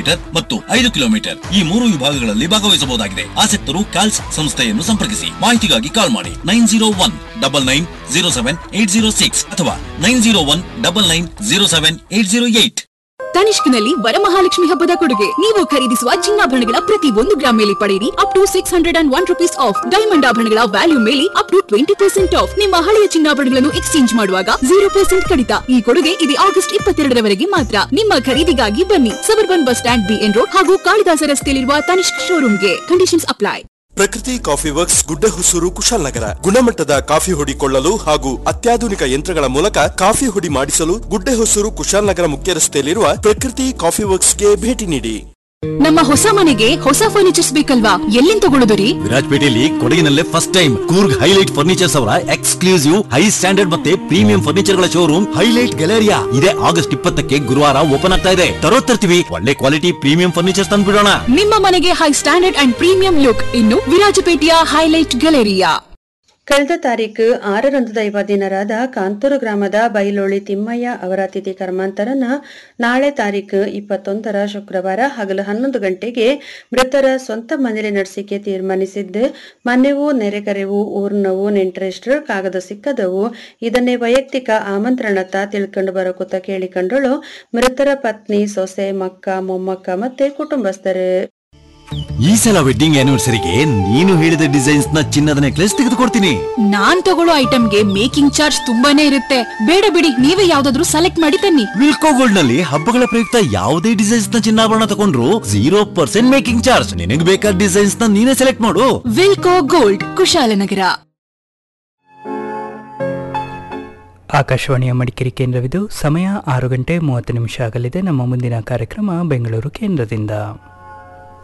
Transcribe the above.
kilometre ಮತ್ತು ಐದು kilometre ಈ ಮೂರು ವಿಭಾಗಗಳಲ್ಲಿ ಭಾಗವಹಿಸಬಹುದಾಗಿದೆ ಆಸಕ್ತರು ಕ್ಯಾಲ್ಸ್ ಸಂಸ್ಥೆಯನ್ನು ಸಂಪರ್ಕಿಸಿ ಮಾಹಿತಿಗಾಗಿ ಕಾಲ್ ಮಾಡಿ nine zero one double nine zero seven eight zero six ಅಥವಾ nine zero one double nine zero seven eight zero eight ತನಿಷ್ಕ್ನಲ್ಲಿ ವರಮಹಾಲಕ್ಷ್ಮಿ ಹಬ್ಬದ ಕೊಡುಗೆ ನೀವು ಖರೀದಿಸುವ ಚಿನ್ನಾಭರಣಗಳ ಪ್ರತಿ ಒಂದು ಗ್ರಾಮ್ ಮೇಲೆ ಪಡೆಯಿರಿ up to six hundred and one rupees off diamond ಆಭರಣಗಳ ವ್ಯಾಲ್ಯೂ ಮೇಲೆ up to twenty percent off ನಿಮ್ಮ ಹಳೆಯ ಚಿನ್ನಾಭರಣಗಳನ್ನು ಎಕ್ಸ್ಚೇಂಜ್ ಮಾಡುವಾಗ ಜೀರೋ ಪರ್ಸೆಂಟ್ ಕಡಿತ ಈ ಕೊಡುಗೆ ಇದೆ ಆಗಸ್ಟ್ ಇಪ್ಪತ್ತೆರಡರವರೆಗೆ ಮಾತ್ರ ನಿಮ್ಮ ಖರೀದಿಗಾಗಿ ಬನ್ನಿ suburban bus stand B N road ಹಾಗೂ ಕಾಳಿದಾಸ ರಸ್ತೆಯಲ್ಲಿರುವ ತನಿಷ್ಕ್ ಶೋರೂಮ್ಗೆ conditions apply Prakruthi coffee works Gudda Hosur Kushalnagar ಗುಣಮಟ್ಟದ ಕಾಫಿ ಹುಡಿ ಕೊಳ್ಳಲು ಹಾಗೂ ಅತ್ಯಾಧುನಿಕ ಯಂತ್ರಗಳ ಮೂಲಕ ಕಾಫಿ ಹುಡಿ ಮಾಡಿಸಲು ಗುಡ್ಡೆ ಹೊಸೂರು ಕುಶಾಲನಗರ ಮುಖ್ಯ ರಸ್ತೆಯಲ್ಲಿರುವ ಪ್ರಕೃತಿ ಕಾಫಿ ವರ್ಕ್ಸ್ಗೆ ಭೇಟಿ ನೀಡಿ ನಮ್ಮ ಹೊಸ ಮನೆಗೆ ಹೊಸ ಫರ್ನಿಚರ್ಸ್ ಬೇಕಲ್ವಾ ಎಲ್ಲಿಂದ ತಗೊಳ್ಳೋದು ರೀ ವಿರಾಜಪೇಟೆಯಲ್ಲಿ ಕೊಡಗಿನಲ್ಲೇ first time Coorg highlight furnitures ಅವರ ಎಕ್ಸ್ಕ್ಲೂಸಿವ್ ಹೈ ಸ್ಟ್ಯಾಂಡರ್ಡ್ ಮತ್ತೆ ಪ್ರೀಮಿಯಂ ಫರ್ನಿಚರ್ ಗಳ ಶೋರೂಮ್ ಹೈಲೈಟ್ ಗ್ಯಾಲರಿಯಾ ಇದೇ ಆಗಸ್ಟ್ ಇಪ್ಪತ್ತಕ್ಕೆ ಗುರುವಾರ ಓಪನ್ ಆಗ್ತಾ ಇದೆ ತರೋ ತರ್ತೀವಿ ಒಳ್ಳೆ ಕ್ವಾಲಿಟಿ ಪ್ರೀಮಿಯಂ ಫರ್ನಿಚರ್ಸ್ ತಂದ್ಬಿಡೋಣ ನಿಮ್ಮ ಮನೆಗೆ high standard and premium look ಇನ್ನು ವಿರಾಜಪೇಟೆಯ ಹೈಲೈಟ್ ಗ್ಯಾಲರಿಯಾ ಕಳೆದ ತಾರೀಕು ಆರರಂದು ದೈವ ದಿನರಾದ ಕಾಂತೂರು ಗ್ರಾಮದ ಬೈಲೋಳಿ ತಿಮ್ಮಯ್ಯ ಅವರ ತಿಥಿ ಕರ್ಮಾಂತರನ ನಾಳೆ ತಾರೀಕು ಇಪ್ಪತ್ತೊಂದರ ಶುಕ್ರವಾರ ಹಗಲು ಹನ್ನೊಂದು ಗಂಟೆಗೆ ಮೃತರ ಸ್ವಂತ ಮನೆಯಲ್ಲಿ ನಡೆಸಿಕೆ ತೀರ್ಮಾನಿಸಿದ್ದು ಮನೆವು ನೆರೆಕರೆವು ಊರ್ನವು ನೆಂಟರೆಸ್ಟ್ರು ಕಾಗದ ಸಿಕ್ಕದವು ಇದನ್ನೇ ವೈಯಕ್ತಿಕ ಆಮಂತ್ರಣತ ತಿಳ್ಕೊಂಡು ಬರೋಕುತ್ತ ಕೇಳಿಕೊಂಡಳು ಮೃತರ ಪತ್ನಿ ಸೊಸೆ ಮಕ್ಕ ಮೊಮ್ಮಕ್ಕ ಮತ್ತೆ ಕುಟುಂಬಸ್ಥರು ಈ ಸಲ ವೆಡ್ಡಿಂಗ್ ಆನಿವರ್ಸರಿಗೆ ನೀನು ಹೇಳಿದ ಡಿಸೈನ್ಸ್ ನ ಚಿನ್ನದ ನೆಕ್ಲೆಸ್ ತೆಗೆದುಕೊಡ್ತೀನಿ ನಾನ್ ತಗೊಳ್ಳೋ ಐಟಮ್ಗೆ ಮೇಕಿಂಗ್ ಚಾರ್ಜ್ ತುಂಬಾನೇ ಇರುತ್ತೆ ಬೇಡ ಬಿಡಿ ನೀವೇ ಯಾವ್ದಾದ್ರು ಸೆಲೆಕ್ಟ್ ಮಾಡಿ ತನ್ನಿ ವಿಲ್ಕೋ ಗೋಲ್ಡ್ ನಲ್ಲಿ ಹಬ್ಬಗಳ ಪ್ರಯುಕ್ತ ಯಾವುದೇ ಡಿಸೈನ್ಸ್ ನ ಚಿನ್ನಾಭರಣ ತಗೊಂಡ್ರು ಜೀರೋ ಪರ್ಸೆಂಟ್ ಮೇಕಿಂಗ್ ಚಾರ್ಜ್ ನಿನಗೆ ಬೇಕಾದ ಡಿಸೈನ್ಸ್ ನ ನೀನೇ ಸೆಲೆಕ್ಟ್ ಮಾಡು ವಿಲ್ಕೋ ಗೋಲ್ಡ್ ಕುಶಾಲನಗರ ಆಕಾಶವಾಣಿಯ ಮಡಿಕೇರಿ ಕೇಂದ್ರವಿದು ಸಮಯ ಆರು ಗಂಟೆ ಮೂವತ್ತು ನಿಮಿಷ ಆಗಲಿದೆ ನಮ್ಮ ಮುಂದಿನ ಕಾರ್ಯಕ್ರಮ ಬೆಂಗಳೂರು ಕೇಂದ್ರದಿಂದ